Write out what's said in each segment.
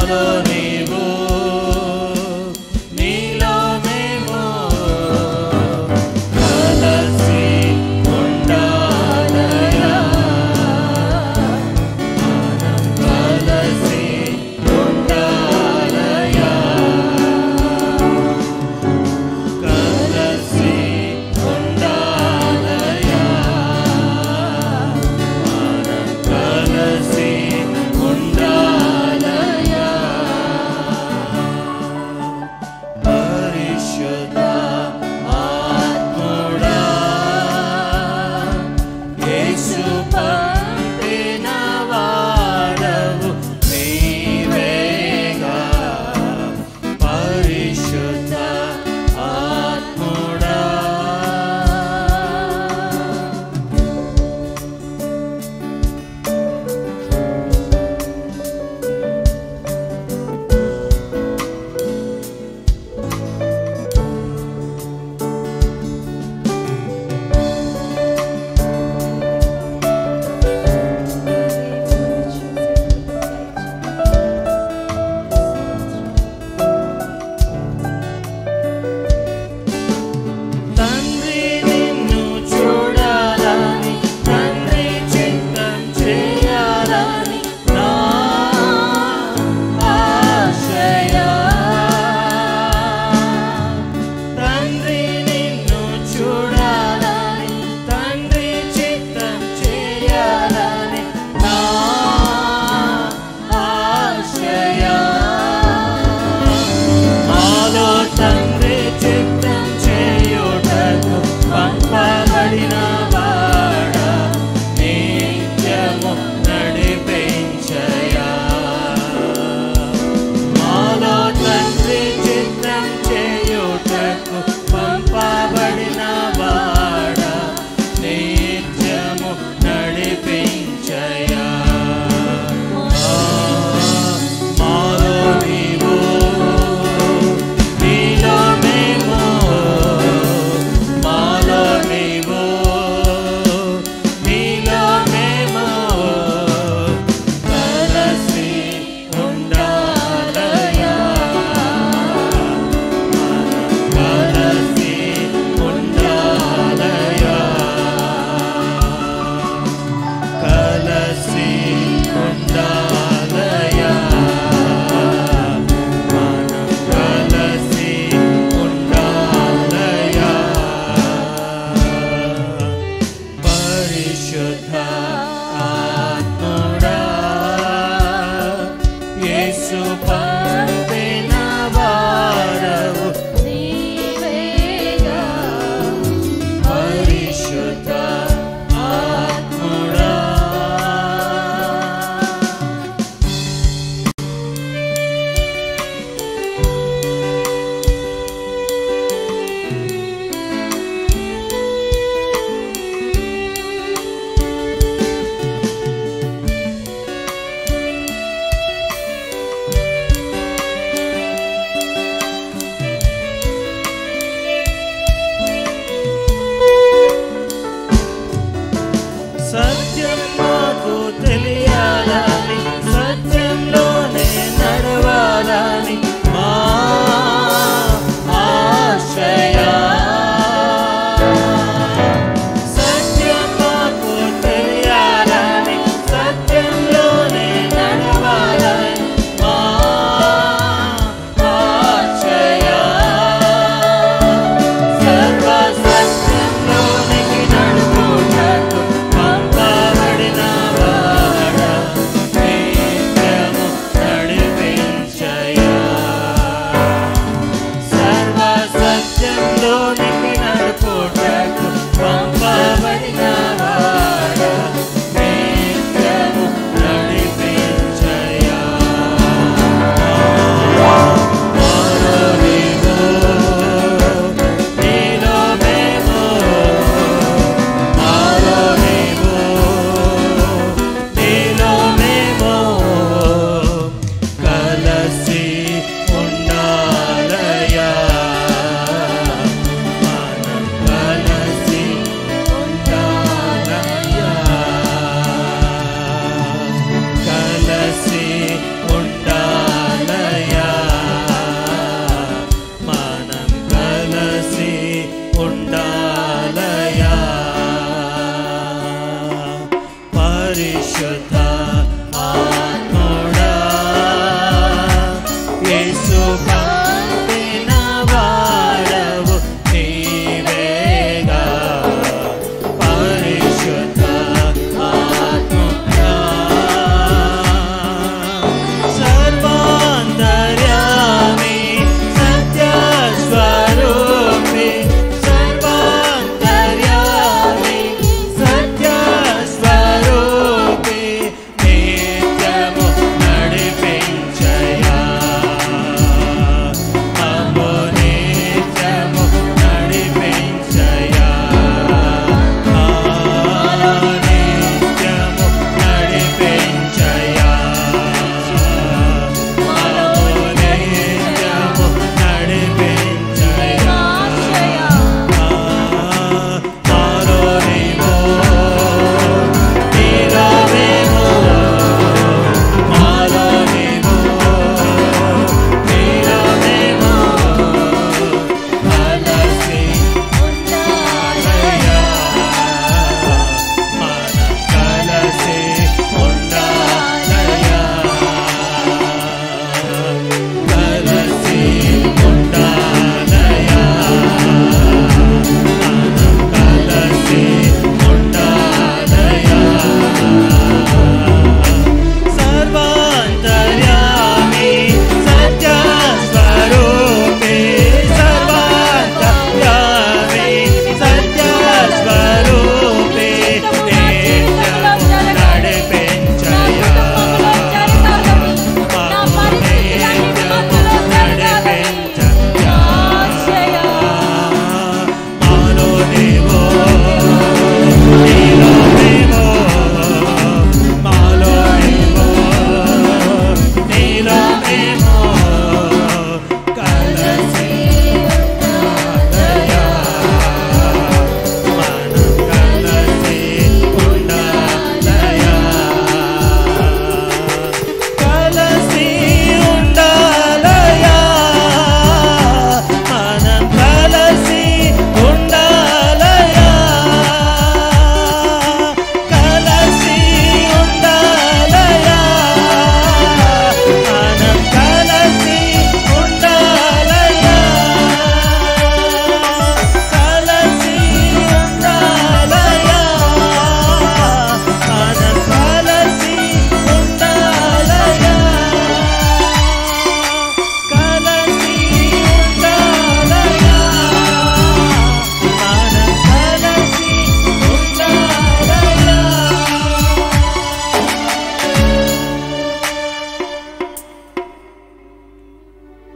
మాలో నీవు నీలో మేము కలసి ఉండాలయా మనం కలసి ఉండాలయా కలసి ఉండాలయా మనం కలసి ఉండాలయా పరిశుద్ధ ఆత్ముడా యేసు పంపిన వాడవు నీవేగా పరిశుద్ధ ఆత్ముడా తండ్రి నిన్ను చూడాలని తండ్రి చిత్తం చేయాలని నా ఆశయా తండ్రి నిన్ను చూడాలని తండ్రి చిత్తం చేయాలని నా ఆశయా మాలో తండ్రి చిత్తం చేయుటకు పంపబడిన వాడా నిత్యము నడిపించయా మాలో తండ్రి చిత్తం చేయుటకు పంపబడిన వాడా నిత్యము నడిపించయా మాలో నీవు నీలో మేము మాలో నీవు నీలో మేము కలసి ఉండాలయా కలసి ఉండాలయా కలసి ఉండాలయా మనం కలసి ఉండాలయా పరిశుద్ధ ఆత్ముడా యేసు పంపిన వారవు నీవేగా పరిశుద్ధ ఆత్ముడా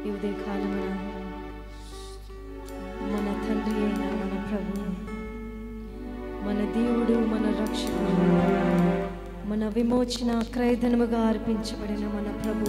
ఈ ఉదయకాలమున మన తండ్రి అయిన మన ప్రభు మన దేవుడు మన రక్షకుడు మన విమోచన క్రయధనముగా అర్పించబడిన మన ప్రభు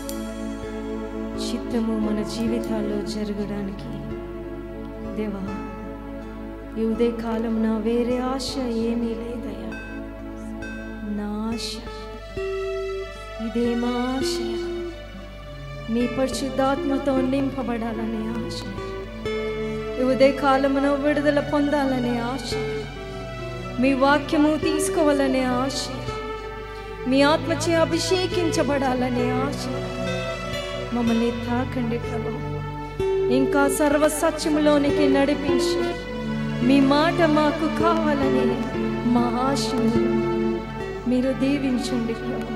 చిత్తము మన జీవితాల్లో జరగడానికి దేవా ఈ ఉదయకాలం నా వేరే ఆశ ఏమీ లేదయ్యా నా ఆశ ఇదే మా ఆశయ మీ పరిశుద్ధాత్మతో నింపబడాలనే ఆశ ఈ ఉదయకాలమున విడుదల పొందాలనే ఆశ మీ వాక్యము తీసుకోవాలనే ఆశ మీ ఆత్మచే అభిషేకించబడాలనే ఆశ మమ్మల్ని తాకండి ప్రభు ఇంకా సర్వ సత్యములోనికి నడిపించి మీ మాట మాకు కావాలని మా ఆశను మీరు దీవించండి ప్రభు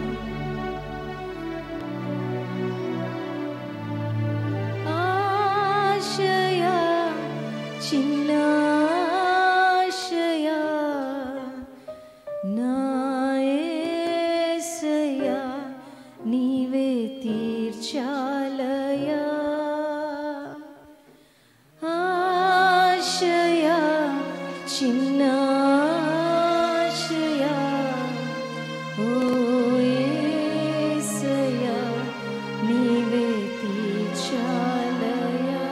ఆశయ చిన్న ఆశయ నా యేసయ్య నీవే తీర్చాలయా ఆశయ చిన్న ఆశయ ఓ యేసయ్య నీవే తీర్చాలయా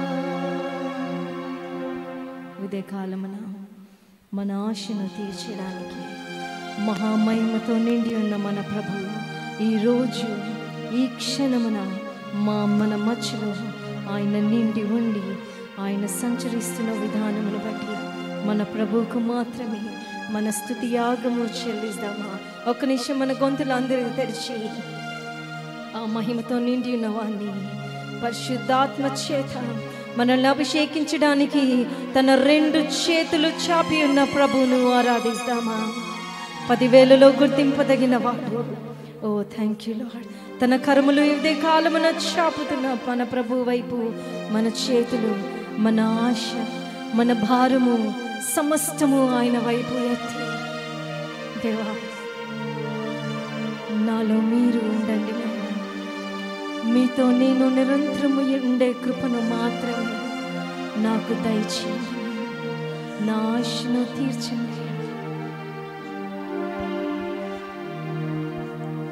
ఉదయకాలమున మన ఆశను తీర్చడానికి మహామహిమతో నిండి ఉన్న మన ప్రభువు ఈరోజు ఈ క్షణమున మా మన మధ్యలో ఆయన నిండి ఉండి ఆయన సంచరిస్తున్న విధానమును బట్టి మన ప్రభువుకు మాత్రమే మన స్థుతి యాగము చెల్లిస్తామా ఒక నిమిషం మన గొంతులు అందరికీ తెరిచి ఆ మహిమతో నిండి ఉన్న వాణ్ణి పరిశుద్ధాత్మ చేత మనల్ని అభిషేకించడానికి తన రెండు చేతులు చాపి ఉన్న ప్రభువును ఆరాధిస్తామా పదివేలలో గుర్తింపదగిన వాడు ఓ థ్యాంక్ యూ లార్డ్ తన కర్మలు ఇదే కాలమున చాపుతున్న మన ప్రభు వైపు మన చేతులు మన ఆశ మన భారము సమస్తము ఆయన వైపు ఎత్తి దేవా నాలో మీరు ఉండండి నాయనా. మీతో నేను నిరంతరము ఉండే కృపను మాత్రమే నాకు దయచేయండి నా ఆశను తీర్చండి